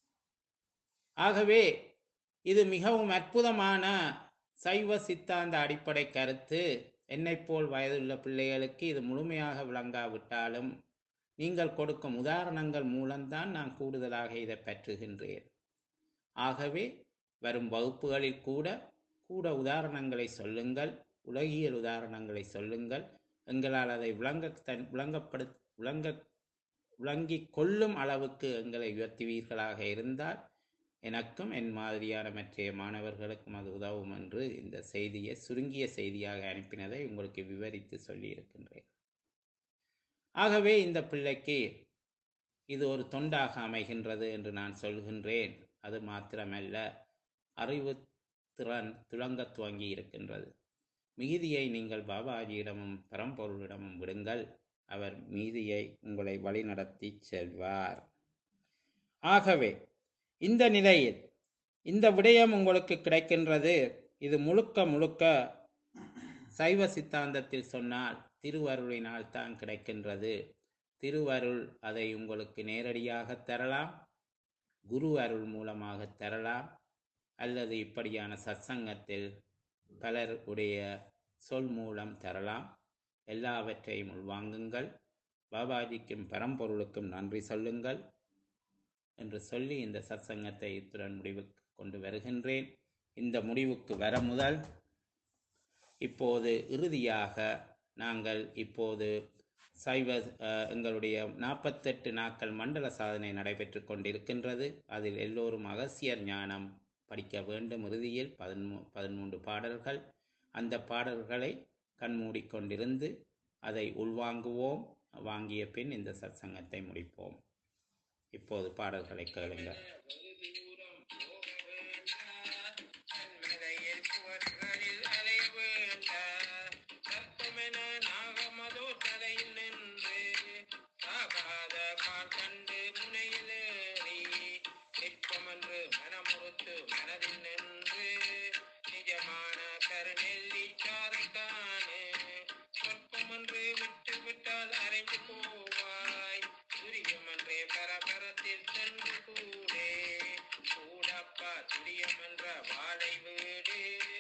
ஆகவே இது மிகவும் அற்புதமான சைவ சித்தாந்த அடிப்படை கருத்து என்னைப் போல் வயதுள்ள பிள்ளைகளுக்கு இது முழுமையாக விளங்காவிட்டாலும் நீங்கள் கொடுக்கும் உதாரணங்கள் மூலம்தான் நான் கூடுதலாக இதை பற்றுகின்றேன் ஆகவே வரும் வகுப்புகளில் கூட கூட உதாரணங்களை சொல்லுங்கள் உலகியல் உதாரணங்களை சொல்லுங்கள் எங்களால் அதை விளங்க தன் விளங்கப்படு விளங்க விளங்கிக் கொள்ளும் அளவுக்கு எங்களை உயர்த்துவீர்களாக இருந்தால் எனக்கும் என் மாதிரியான மற்ற மாணவர்களுக்கும் அது உதவும் என்று இந்த செய்தியை சுருங்கிய செய்தியாக அனுப்பினதை உங்களுக்கு விவரித்து சொல்லியிருக்கின்றேன் ஆகவே இந்த பிள்ளைக்கு இது ஒரு தொண்டாக அமைகின்றது என்று நான் சொல்கின்றேன் அது மாத்திரமல்ல அறிவு திறன் துளங்க துவங்கி இருக்கின்றது மிகுதியை நீங்கள் பாபாஜியிடமும் பரம்பொருளிடமும் விடுங்கள் அவர் மீதியை உங்களை வழிநடத்தி செல்வார் ஆகவே இந்த நிலையில் இந்த விடயம் உங்களுக்கு கிடைக்கின்றது இது முழுக்க முழுக்க சைவ சித்தாந்தத்தில் சொன்னால் திருவருளினால் தான் கிடைக்கின்றது திருவருள் அதை உங்களுக்கு நேரடியாக தரலாம் குரு அருள் மூலமாக தரலாம் அல்லது இப்படியான சத்சங்கத்தில் பலர் உடைய சொல் மூலம் தரலாம் எல்லாவற்றையும் உள்வாங்குங்கள் பாபாஜிக்கும் பரம்பொருளுக்கும் நன்றி சொல்லுங்கள் என்று சொல்லி இந்த சத்சங்கத்தை இத்துடன் முடிவுக்கு கொண்டு வருகின்றேன் இந்த முடிவுக்கு வர முதல் இப்போது இறுதியாக நாங்கள் இப்போது சைவ அஹ், எங்களுடைய நாற்பத்தெட்டு நாட்கள் மண்டல சாதனை நடைபெற்று கொண்டிருக்கின்றது அதில் எல்லோரும் அகசியர் ஞானம் படிக்க வேண்டும் இறுதியில் பதிமூ பதிமூன்று பாடல்கள் அந்த பாடல்களை கண்மூடிக்கொண்டிருந்து அதை உள்வாங்குவோம் வாங்கிய பின் இந்த சத்சங்கத்தை முடிப்போம் இப்போது பாடல்களை கேளுங்கள் விட்டு விட்டால் அரைந்து போவாய் துரியமன்றே பரபரத்தில் சென்று கூடே கூடப்பா துரியமன்ற வாழை வீடு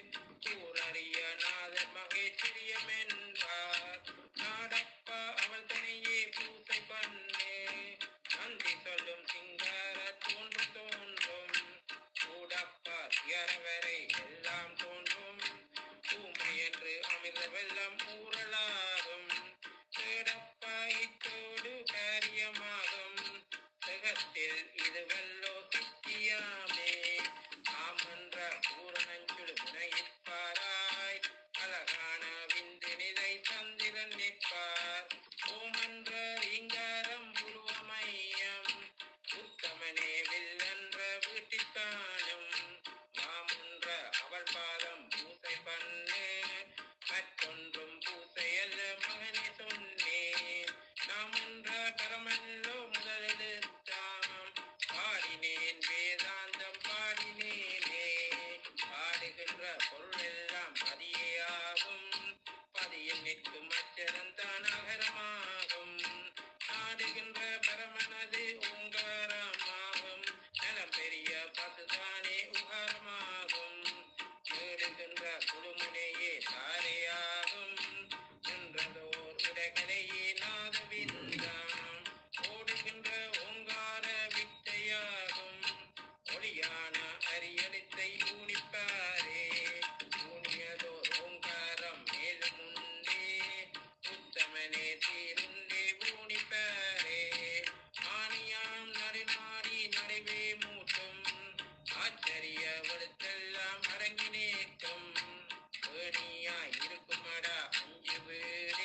கூறறிய நாதர் மகேஸ்வரியம் என்பார் நாடப்பா அவள் தனியே பூசை பண்ணே நன்றி சொல்லும் சிங்கார தோன்று தோன்றும் கூடப்பா தியரவரை எல்லாம் தோன்றும் பூமை என்று அமிர்த வெள்ளம் ஊரலாகும் தேடப்பா இத்தோடு காரியமாகும் ஜெகத்தில் இது வெல்லோ சித்தியாமே ஆமன்ற பூரணஞ்சுடு முனையிப்பாராய் அழகான விந்து நிலை சந்திரன் நிற்பார் ஓமன்ற இங்காரம் புருவமையம் உத்தமனே வில்லன்ற வீட்டிற்கானும் மாமன்ற அவள் பாதம் பூசை பண்ணு மற்றொன்றும் பூசையல்ல மகனே சொன்னேன் நாம் என்ற கரமல்லோ முதலெடுத்தாம் பாடினேன் வேதாந்தம் பாடினேனே பாடுகின்ற பொருள் எல்லாம் பதியாகும் பதியில் நிற்கும் அச்சரம் தான் அகரமாகும் நாடுகின்ற பரமனது ஓங்காரமாகும் நலம் பெரிய பசுதானே உகாரமாகும் தேடுகின்ற குழுமுனையே தாரையாகும் நின்றதோர் உடகலையே நாதவிந்தாம் ஓடுகின்ற ஓங்கார வித்தையாகும் ஒளியான அரியலித்தை ஊனிப்பாரே ஊனியதோர் ஓங்காரம் மேலும் உண்டே உத்தமனே சீருண்டே ஊனிப்பாரே ஆணியாம் நடுநாடி நடுவே மூட்டும் ஆச்சரிய வழுத்தெல்லாம் அடங்கி நேற்றும் ஏணியாய் இருக்குமடா அஞ்சு வீடே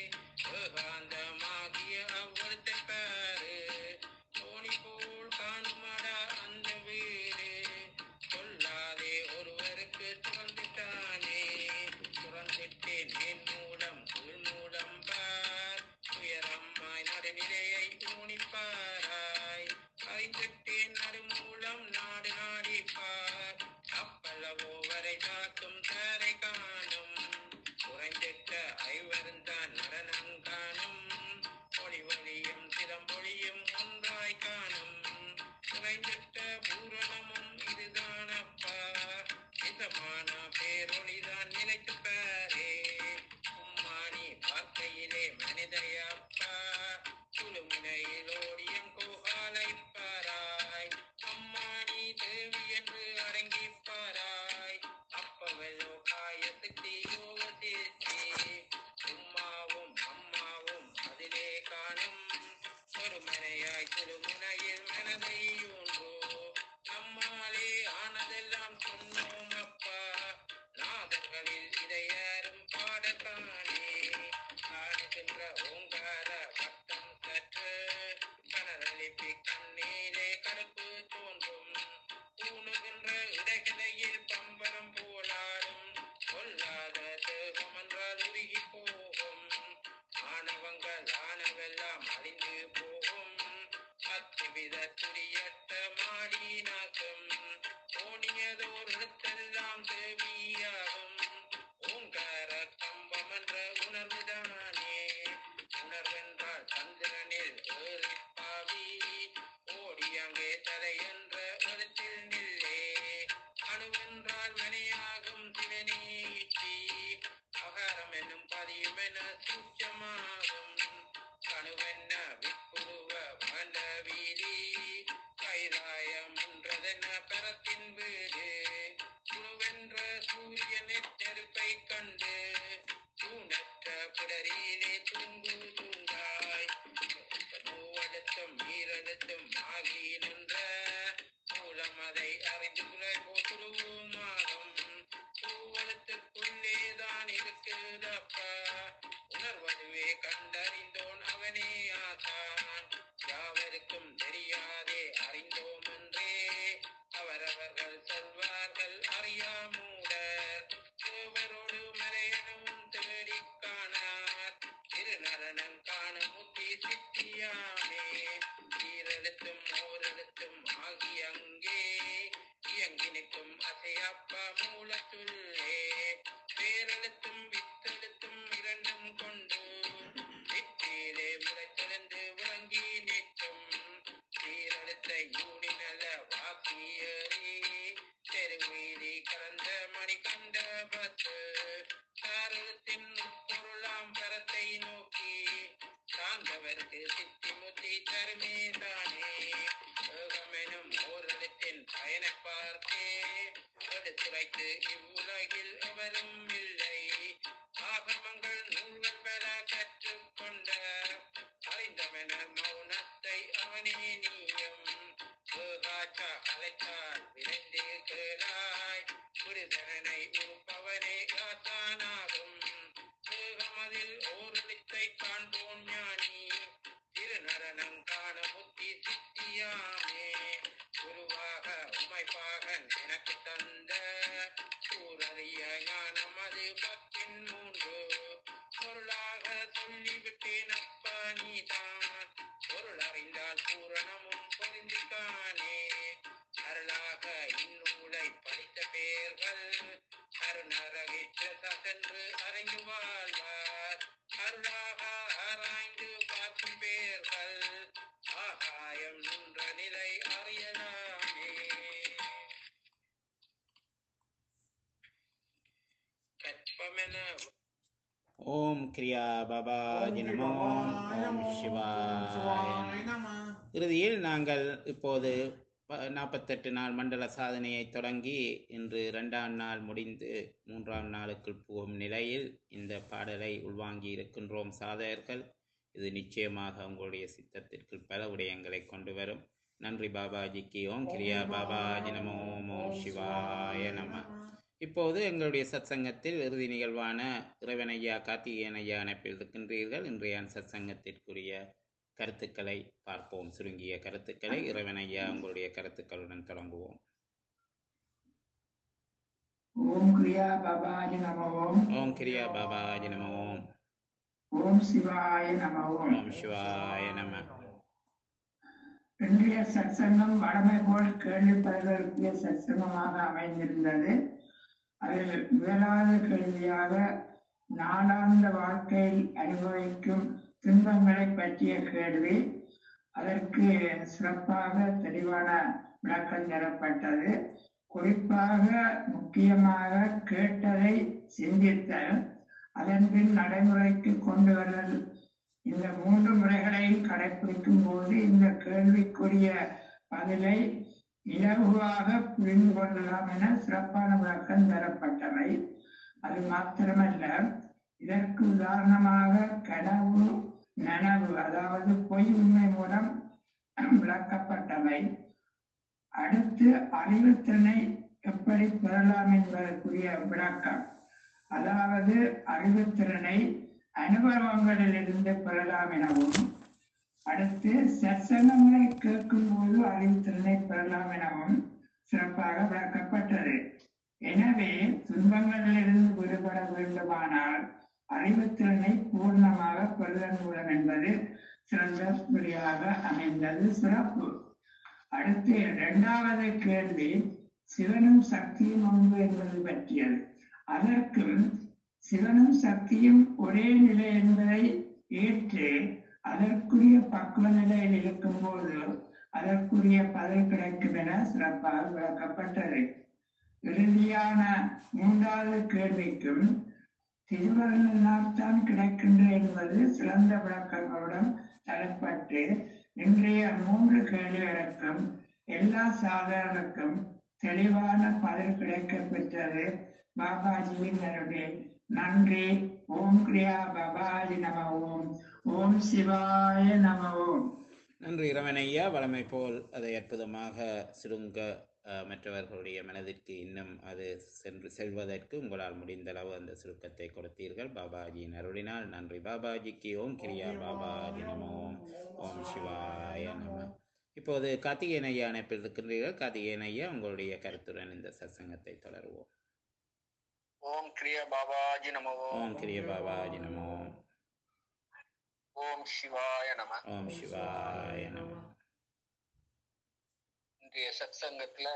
ஏகாந்தமாகிய அவ்வழுத்தை பாரு தோணி போல் காணுமடா அந்த வீடு சொல்லாதே ஒருவருக்கு துறந்துட்டானே துறந்துட்டேன் என் மூலம் உள் மூலம் பார் உயரம்மாய் நடுநிலையை ஊனிப்பாராய் அறிந்துட்டேன் நடுமூலம் நாடு நாடிப்பார் அப்பல்லவோ வரை காக்கும் தரை காணும் குறைந்திட்ட ஐவருந்தான் நடனம் காணும் ஒளி ஒளியும் திறம்பொழியும் ஒன்றாய் காணும் குறைந்திட்ட பூரணமும் இதுதானப்பா இதமான பேரொளிதான் நிலைத்து பாரே உம்மானி பார்க்கையிலே மனிதையப்பா குழுமுனையில் ஓடியம் கோகாலை பாராய் அம்மானி தேவி என்று அடங்கி பாராய் அப்பவெல்லோ காயசக்தி யோக சித்தி உம்மாவும் அம்மாவும் அதிலே காணும் ஒரு மனையாய் குழுமுனையில் மனதை ஊன்றோ நம்மாலே ஆனதெல்லாம் சொன்னோம் அப்பா நாதர்களில் இதை யாரும் பாடத்தானே காணுகின்ற ஓங்கார பட்டம் சற்று கனரளிப்பி கண்ணீரே கருப்பு தோன்றும் ஊனுகின்ற இடைகளையில் பம்பரம் போலாடும் கொல்லாத தேகம் என்றால் உருகி போகும் ஆணவங்கள் ஆனவெல்லாம் அழிந்து போகும் அத்துவித துரியட்ட மாடி நாக்கும் ஓணி என்ற உணர்வுதானே உணர்வென்றால் சந்திரனில் ஏறி பாவி ஓடி அங்கே தலை என்ற இடத்தில் நில்லே அணுவென்றால் மணியாகும் சிவனீச்சி அகாரம் என்னும் பதியும் என சூட்சமாகும் கணுவென்ன விற்புருவ வண்ட வீதி கைலாயம் என்றதென்ன பரத்தின் வீடு குழுவென்ற சூரியனை நெருப்பை கண்டு தூணற்ற பிடரியிலே தூங்கு தூங்காய் மூவழுத்தம் ஈரழுத்தம் ஆகி நின்ற மூலம் அதை அறிந்து குறை போற்றுவோமாகும் பூவழுத்துக்குள்ளேதான் இருக்குதப்பா உணர்வதுவே கண்டறிந்தோன் அவனே ஆசான் யாவருக்கும் தெரியாதே அறிந்தோம் என்றே அவரவர்கள் சொல்வார்கள் அறியாமூடர் தேவரோடு மலையனவும் தேடிக் காணார் திருநரனம் காண முத்தி சித்தியாமே ஈரெழுத்தும் ஓரெழுத்தும் ஆகி அங்கே இயங்கி நிற்கும் அசையப்பா மூலத்துள்ளே வேரெழுத்தும் வித்தெழுத்தும் இரண்டும் கொண்டு வித்தியிலே முளைத்தெழுந்து விளங்கி நிற்கும் சீரெழுத்த யூனிநல வாக்கியறி தெருவீதி கலந்த மணி கண்ட பத்து சாரத்தின் பொருளாம் பரத்தை நோக்கி சார்ந்தவருக்கு சித்தி முத்தி தருமே தானே ஏகமெனும் ஓரிடத்தின் பயனை பார்த்தே எடுத்துரைத்து இவ்வுலகில் எவரும் இல்லை ஆகமங்கள் நூல்கள் பெற கற்றுக்கொண்ட அறிந்தவன மௌனத்தை அவனே நீயும் ஏகாச்சா அழைத்தால் விரைந்து கேளாய் புரிதரனை உறுப்பவனே காத்தானாகும் ஏகமதில் ஓரளித்தை காண்போன் ஞானி திருநரனம் காண முத்தி சித்தியாமே குருவாக உமைப்பாகன் எனக்கு தந்த சூரறிய ஞானம் அது பத்தின் மூன்று பொருளாக சொல்லிவிட்டேன் அப்பா நீதான் பொருள் அறிந்தால் பூரணமும் பொருந்திக்கானே அருளாக இந்நூலை படித்த பேர்கள் அருணரகிற்ற சென்று அறிந்து வாழ்வார் அருளாக ஆராய்ந்து பார்க்கும் பேர்கள் ஆகாயம் நின்ற நிலை அறியலாமே கற்பமென ஓம் கிரியா பாபாஜி நமோ ஓம் சிவாய நமோ. இறுதியில் நாங்கள் இப்போது ப- நாற்பத்தெட்டு நாள் மண்டல சாதனையை தொடங்கி இன்று இரண்டாம் நாள் முடிந்து மூன்றாம் நாளுக்குள் போகும் நிலையில் இந்த பாடலை உள்வாங்கி இருக்கின்றோம் சாதகர்கள் இது நிச்சயமாக உங்களுடைய சித்தத்திற்கு பல விடயங்களை கொண்டு வரும் நன்றி பாபாஜிக்கு ஓம் கிரியா பாபாஜி நமோ ஓம் ஓம் சிவாய நம இப்போது எங்களுடைய சத்சங்கத்தில் இறுதி நிகழ்வான இறைவனையா கார்த்திகேயன் ஐயா அணைப்பில் இருக்கின்றீர்கள் இன்றைய சத்சங்கத்திற்குரிய கருத்துக்களை பார்ப்போம் சுருங்கிய கருத்துக்களை இறைவனையா உங்களுடைய கருத்துக்களுடன் தொடங்குவோம் ஓம் கிரியா பாபாஜி நம ஓம் ஓம் கிரியா பாபாஜி நம ஓம் ஓம் சிவாய நம ஓம் ஓம் சிவாய நம இன்றைய சத்சங்கம் வடமை போல் கேள்வி பதில்களுக்குரிய சத்சங்கமாக அமைந்திருந்தது அதில் முதலாவது கேள்வியாக நாளாந்த வாழ்க்கையில் அனுபவிக்கும் துன்பங்களை பற்றிய கேள்வி அதற்கு சிறப்பாக தெளிவான விளக்கம் தரப்பட்டது குறிப்பாக முக்கியமாக கேட்டதை சிந்தித்தல் அதன் பின் நடைமுறைக்கு கொண்டு வருதல் இந்த மூன்று முறைகளையும் கடைபிடிக்கும் போது இந்த கேள்விக்குரிய பதிலை இலகுவாக புரிந்து கொள்ளலாம் என சிறப்பான விளக்கம் தரப்பட்டவை அது மாத்திரமல்ல இதற்கு உதாரணமாக கனவு நனவு அதாவது பொய் உண்மை மூலம் விளக்கப்பட்டவை அடுத்து அறிவுத்திறனை எப்படி பெறலாம் என்பதற்குரிய விளக்கம் அதாவது அறிவுத்திறனை அனுபவங்களிலிருந்து பெறலாம் எனவும் அடுத்து சத்சங்கங்களை கேட்கும் போது அறிவுத்திறனை பெறலாம் எனவும் சிறப்பாக விளக்கப்பட்டது எனவே துன்பங்களிலிருந்து விடுபட வேண்டுமானால் அறிவுத்திறனை பூர்ணமாக பெறுதல் மூலம் என்பது சிறந்த வழியாக அமைந்தது சிறப்பு அடுத்து இரண்டாவது கேள்வி சிவனும் சக்தியும் ஒன்று என்பது பற்றியது அதற்கும் சிவனும் சக்தியும் ஒரே நிலை என்பதை ஏற்று அதற்குரிய பக்குவ நிலையில் இருக்கும்போது அதற்குரிய பதில் கிடைக்கும் என சிறப்பாக விளக்கப்பட்டது இறுதியான மூன்றாவது கேள்விக்கும் திருவருளினால்தான் கிடைக்கின்ற என்பது சிறந்த விளக்கங்களுடன் தரப்பட்டு இன்றைய மூன்று கேள்விகளுக்கும் எல்லா சாதகர்களுக்கும் தெளிவான பதில் கிடைக்கப் பெற்றது பாபாஜியின் அருளில் நன்றி ஓம் கிரியா பாபாஜி நம ஓம் ஓம் சிவாய நம ஓம் நன்றி இரவனையா வளமை போல் அதை அற்புதமாக சுருங்க அஹ், மற்றவர்களுடைய மனதிற்கு இன்னும் அது சென்று செல்வதற்கு உங்களால் முடிந்த அளவு அந்த சுருக்கத்தை கொடுத்தீர்கள் பாபாஜியின் அருளினால் நன்றி பாபாஜிக்கு ஓம் கிரியா பாபாஜி நம ஓம் ஓம் சிவாய நம இப்போது கார்த்திகேயன் ஐயா அணைப்பில் இருக்கின்றீர்கள் கார்த்திகேயன் ஐயா உங்களுடைய கருத்துடன் இந்த சத்சங்கத்தை தொடருவோம் ஓம் கிரிய பாபாஜி நம ஓம் கிரிய பாபாஜி நம ஓம் ஓம் சிவாய நம ஓம் சிவாய நம இன்றைய சத்சங்கத்துல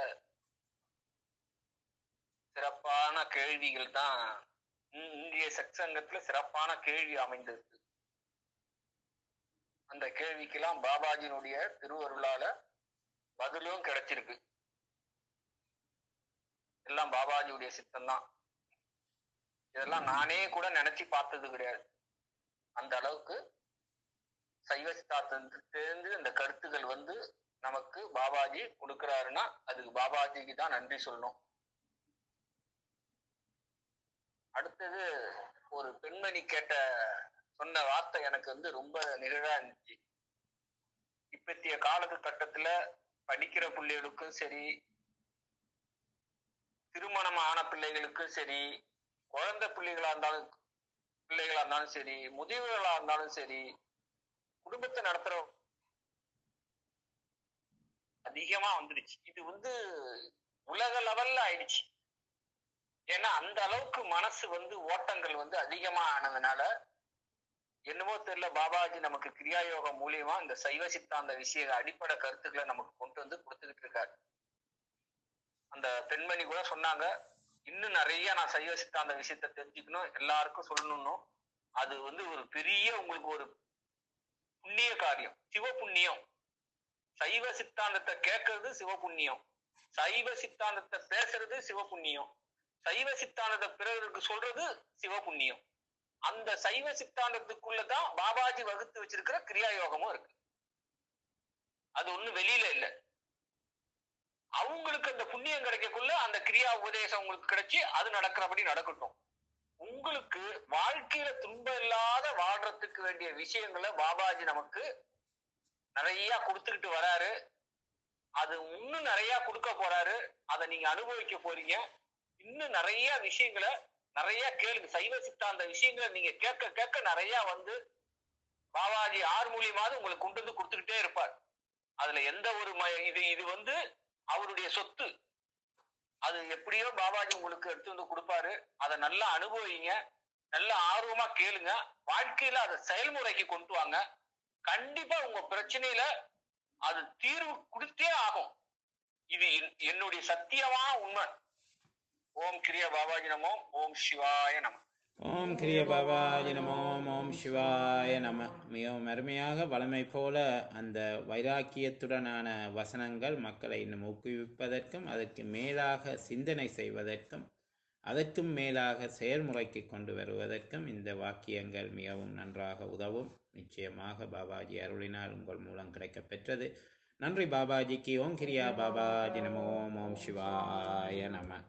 சிறப்பான கேள்விகள் தான் இன்- இன்றைய சத்சங்கத்துல சிறப்பான கேள்வி அமைந்திருக்கு அந்த கேள்விக்கெல்லாம் பாபாஜியினுடைய திருவருளால பதிலும் கிடைச்சிருக்கு எல்லாம் பாபாஜியுடைய சித்தம் தான் இதெல்லாம் நானே கூட நினைச்சு பார்த்தது கிடையாது அந்த அளவுக்கு சைவ சித்தாந்தத்திலிருந்து இந்த கருத்துக்கள் வந்து நமக்கு பாபாஜி கொடுக்கிறாருன்னா அதுக்கு பாபாஜிக்கு தான் நன்றி சொல்லணும் அடுத்தது ஒரு பெண்மணி கேட்ட சொன்ன வார்த்தை எனக்கு வந்து ரொம்ப நிகழா இருந்துச்சு இப்பத்திய காலகட்டத்துல படிக்கிற பிள்ளைகளுக்கும் சரி திருமணம் ஆன பிள்ளைகளுக்கும் சரி குழந்தை பிள்ளைகளா இருந்தாலும் பிள்ளைகளா இருந்தாலும் சரி முதியவர்களா இருந்தாலும் சரி குடும்பத்தை நடத்துற அதிகமா வந்துடுச்சு இது வந்து உலக லெவல்ல ஆயிடுச்சு ஏன்னா அந்த அளவுக்கு மனசு வந்து ஓட்டங்கள் வந்து அதிகமா ஆனதுனால என்னமோ தெரியல பாபாஜி நமக்கு கிரியா யோகம் மூலியமா இந்த சைவ சித்தாந்த விஷய அடிப்படை கருத்துக்களை நமக்கு கொண்டு வந்து கொடுத்துக்கிட்டு இருக்காரு அந்த பெண்மணி கூட சொன்னாங்க இன்னும் நிறைய நான் சைவ சித்தாந்த விஷயத்த தெரிஞ்சுக்கணும் எல்லாருக்கும் சொல்லணும்னும் அது வந்து ஒரு பெரிய உங்களுக்கு ஒரு புண்ணிய காரியம் சிவ புண்ணியம் சைவ சித்தாந்தத்தை கேட்கறது சிவ புண்ணியம் சைவ சித்தாந்தத்தை பேசுறது சிவ புண்ணியம் சைவ சித்தாந்தத்தை பிறருக்கு சொல்றது சிவ புண்ணியம் அந்த சைவ சித்தாந்தத்துக்குள்ளதான் பாபாஜி வகுத்து வச்சிருக்கிற கிரியா யோகமும் இருக்கு அது ஒண்ணும் வெளியில இல்ல அவங்களுக்கு அந்த புண்ணியம் கிடைக்கக்குள்ள அந்த கிரியா உபதேசம் உங்களுக்கு கிடைச்சு அது நடக்கிறபடி நடக்கட்டும் உங்களுக்கு வாழ்க்கையில துன்பம் இல்லாத வாழ்றதுக்கு வேண்டிய விஷயங்களை பாபாஜி நமக்கு நிறைய கொடுத்துக்கிட்டு வராரு அது இன்னும் நிறைய கொடுக்க போறாரு அதை நீங்க அனுபவிக்க போறீங்க இன்னும் நிறைய விஷயங்களை நிறைய கேளுங்க சைவ சித்தாந்த விஷயங்களை நீங்க கேட்க கேட்க நிறைய வந்து பாபாஜி ஆறு மூலியமாவது உங்களுக்கு கொண்டு வந்து கொடுத்துக்கிட்டே இருப்பார் அதுல எந்த ஒரு ம- இது இது வந்து அவருடைய சொத்து அது எப்படியோ பாபாஜி உங்களுக்கு எடுத்து வந்து கொடுப்பாரு அதை நல்லா அனுபவிங்க நல்ல ஆர்வமா கேளுங்க வாழ்க்கையில அதை செயல்முறைக்கு கொண்டு வாங்க கண்டிப்பா உங்க பிரச்சனையில அது தீர்வு கொடுத்தே ஆகும் இது என்- என்னுடைய சத்தியமான உண்மை ஓம் கிரிய பாபாஜி நமோ ஓம் சிவாய நம ஓம் கிரிய பாபாஜி நமோ ஓம் சிவாய நம மிகவும் அருமையாக வளமை போல அந்த வைராக்கியத்துடனான வசனங்கள் மக்களை இன்னும் ஊக்குவிப்பதற்கும் அதற்கு மேலாக சிந்தனை செய்வதற்கும் அதற்கும் மேலாக செயல்முறைக்கு கொண்டு வருவதற்கும் இந்த வாக்கியங்கள் மிகவும் நன்றாக உதவும் நிச்சயமாக பாபாஜி அருளினால் உங்கள் மூலம் கிடைக்கப் பெற்றது நன்றி பாபாஜிக்கு ஓம் கிரியா பாபாஜி நமோ ஓம் ஓம் சிவாய நம